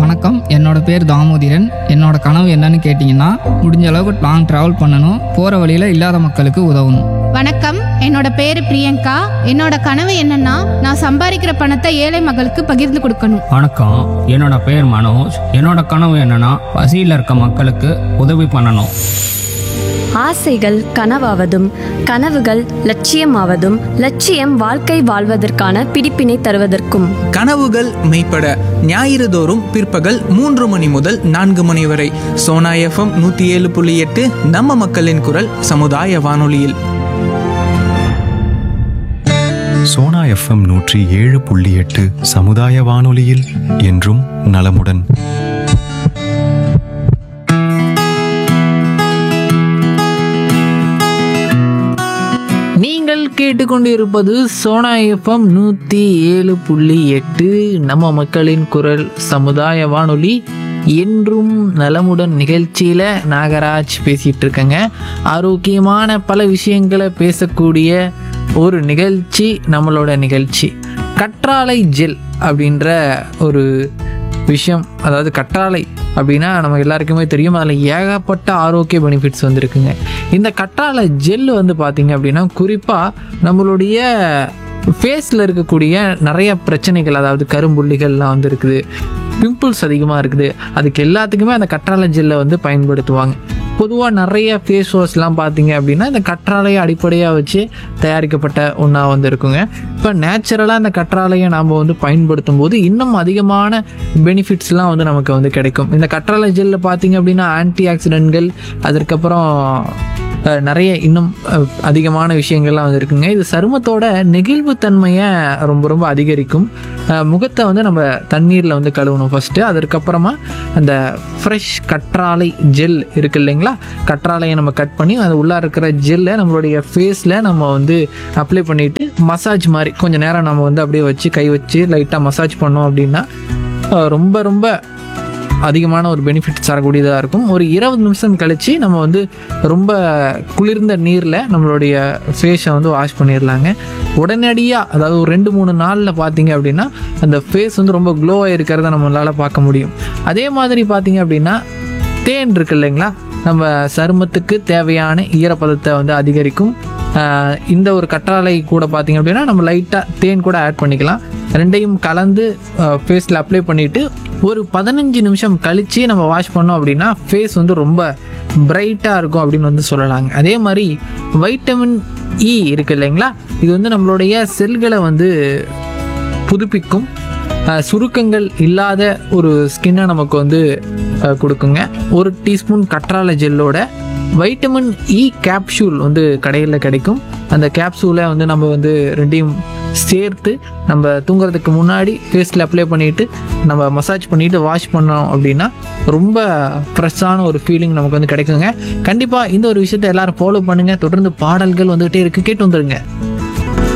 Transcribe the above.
வணக்கம் என்னோட பேர் தாமோதிரன் என்னோட கனவு என்னன்னு கேட்டிங்கன்னா முடிஞ்ச அளவுக்கு லாங் ட்ராவல் பண்ணணும் போகிற வழியில் இல்லாத மக்களுக்கு உதவணும் வணக்கம் என்னோட பேரு பிரியங்கா என்னோட கனவு என்னன்னா நான் சம்பாதிக்கிற பணத்தை ஏழை மக்களுக்கு பகிர்ந்து கொடுக்கணும் வணக்கம் என்னோட பேர் மனோஜ் என்னோட கனவு என்னன்னா பசியில் இருக்க மக்களுக்கு உதவி பண்ணணும் ஆசைகள் கனவாவதும் கனவுகள் லட்சியமாவதும் லட்சியம் வாழ்க்கை வாழ்வதற்கான பிடிப்பினை தருவதற்கும் கனவுகள் மெய்ப்பட ஞாயிறு தோறும் பிற்பகல் மூன்று மணி முதல் நான்கு மணி வரை சோனா எஃப்எம் நூற்றி ஏழு புள்ளி எட்டு நம்ம மக்களின் குரல் சமுதாய வானொலியில் சோனா எஃப்எம் நூற்றி ஏழு புள்ளி எட்டு சமுதாய வானொலியில் என்றும் நலமுடன் நீங்கள் கேட்டுக்கொண்டிருப்பது சோனா எஃப்எம் நூற்றி ஏழு புள்ளி எட்டு நம்ம மக்களின் குரல் சமுதாய வானொலி என்றும் நலமுடன் நிகழ்ச்சியில் நாகராஜ் பேசிகிட்டு இருக்கேங்க ஆரோக்கியமான பல விஷயங்களை பேசக்கூடிய ஒரு நிகழ்ச்சி நம்மளோட நிகழ்ச்சி கற்றாழை ஜெல் அப்படின்ற ஒரு விஷயம் அதாவது கற்றாழை அப்படின்னா நம்ம எல்லாருக்குமே தெரியும் அதில் ஏகப்பட்ட ஆரோக்கிய பெனிஃபிட்ஸ் வந்துருக்குங்க இந்த கற்றாழை ஜெல் வந்து பார்த்தீங்க அப்படின்னா குறிப்பாக நம்மளுடைய ஃபேஸில் இருக்கக்கூடிய நிறைய பிரச்சனைகள் அதாவது கரும்புள்ளிகள்லாம் வந்து இருக்குது பிம்பிள்ஸ் அதிகமாக இருக்குது அதுக்கு எல்லாத்துக்குமே அந்த கற்றாழை ஜெல்லை வந்து பயன்படுத்துவாங்க பொதுவாக நிறைய ஃபேஸ் வாஷ்லாம் பார்த்தீங்க அப்படின்னா இந்த கற்றாழையை அடிப்படையாக வச்சு தயாரிக்கப்பட்ட ஒன்றா வந்து இருக்குங்க இப்போ நேச்சுரலாக அந்த கற்றாழையை நாம் வந்து பயன்படுத்தும் போது இன்னும் அதிகமான பெனிஃபிட்ஸ்லாம் வந்து நமக்கு வந்து கிடைக்கும் இந்த கற்றாழை ஜெல்லில் பார்த்தீங்க அப்படின்னா ஆன்டி ஆக்சிடென்ட்கள் அதற்கப்புறம் அஹ், நிறைய இன்னும் அஹ், அதிகமான விஷயங்கள்லாம் வந்து இருக்குங்க இது சருமத்தோட நெகிழ்வுத்தன்மையை ரொம்ப ரொம்ப அதிகரிக்கும் அஹ், முகத்தை வந்து நம்ம தண்ணீரில் வந்து கழுவணும் ஃபஸ்ட்டு அதற்கப்புறமா அந்த ஃப்ரெஷ் கற்றாழை ஜெல் இருக்கு இல்லைங்களா கற்றாழையை நம்ம கட் பண்ணி அது உள்ளே இருக்கிற ஜெல்லை நம்மளுடைய ஃபேஸில் நம்ம வந்து அப்ளை பண்ணிவிட்டு மசாஜ் மாதிரி கொஞ்சம் நேரம் நம்ம வந்து அப்படியே வச்சு கை வச்சு லைட்டாக மசாஜ் பண்ணோம் அப்படின்னா அஹ், ரொம்ப ரொம்ப அதிகமான ஒரு பெனிஃபிட்ஸ் தரக்கூடியதாக இருக்கும் ஒரு இருபது நிமிஷம் கழித்து நம்ம வந்து ரொம்ப குளிர்ந்த நீரில் நம்மளுடைய ஃபேஸை வந்து வாஷ் பண்ணிடலாங்க உடனடியாக அதாவது ஒரு ரெண்டு மூணு நாளில் பார்த்தீங்க அப்படின்னா அந்த ஃபேஸ் வந்து ரொம்ப க்ளோவாக இருக்கிறத நம்மளால் பார்க்க முடியும் அதே மாதிரி பார்த்தீங்க அப்படின்னா தேன் இருக்கு இல்லைங்களா நம்ம சருமத்துக்கு தேவையான ஈரப்பதத்தை வந்து அதிகரிக்கும் ஆஹ் இந்த ஒரு கற்றாழை கூட பார்த்தீங்க அப்படின்னா நம்ம லைட்டாக தேன் கூட ஆட் பண்ணிக்கலாம் ரெண்டையும் கலந்து ஃபேஸில் அப்ளை பண்ணிவிட்டு ஒரு பதினஞ்சு நிமிஷம் கழித்து நம்ம வாஷ் பண்ணோம் அப்படின்னா ஃபேஸ் வந்து ரொம்ப பிரைட்டாக இருக்கும் அப்படின்னு வந்து சொல்லலாங்க அதே மாதிரி வைட்டமின் இ இருக்கு இல்லைங்களா இது வந்து நம்மளுடைய செல்களை வந்து புதுப்பிக்கும் அஹ், சுருக்கங்கள் இல்லாத ஒரு ஸ்கின்னை நமக்கு வந்து அஹ், கொடுக்குங்க ஒரு டீஸ்பூன் கற்றாழை ஜெல்லோட வைட்டமின் இ கேப்சூல் வந்து கடையில் கிடைக்கும் அந்த கேப்சூலை வந்து நம்ம வந்து ரெண்டையும் சேர்த்து நம்ம தூங்குறதுக்கு முன்னாடி ஃபேஸில் அப்ளை பண்ணிவிட்டு நம்ம மசாஜ் பண்ணிவிட்டு வாஷ் பண்ணோம் அப்படின்னா ரொம்ப ஃப்ரெஷ்ஷான ஒரு ஃபீலிங் நமக்கு வந்து கிடைக்குங்க கண்டிப்பாக இந்த ஒரு விஷயத்தை எல்லாரும் ஃபாலோ பண்ணுங்கள் தொடர்ந்து பாடல்கள் வந்துகிட்டே இருக்குது கேட்டு வந்துருங்க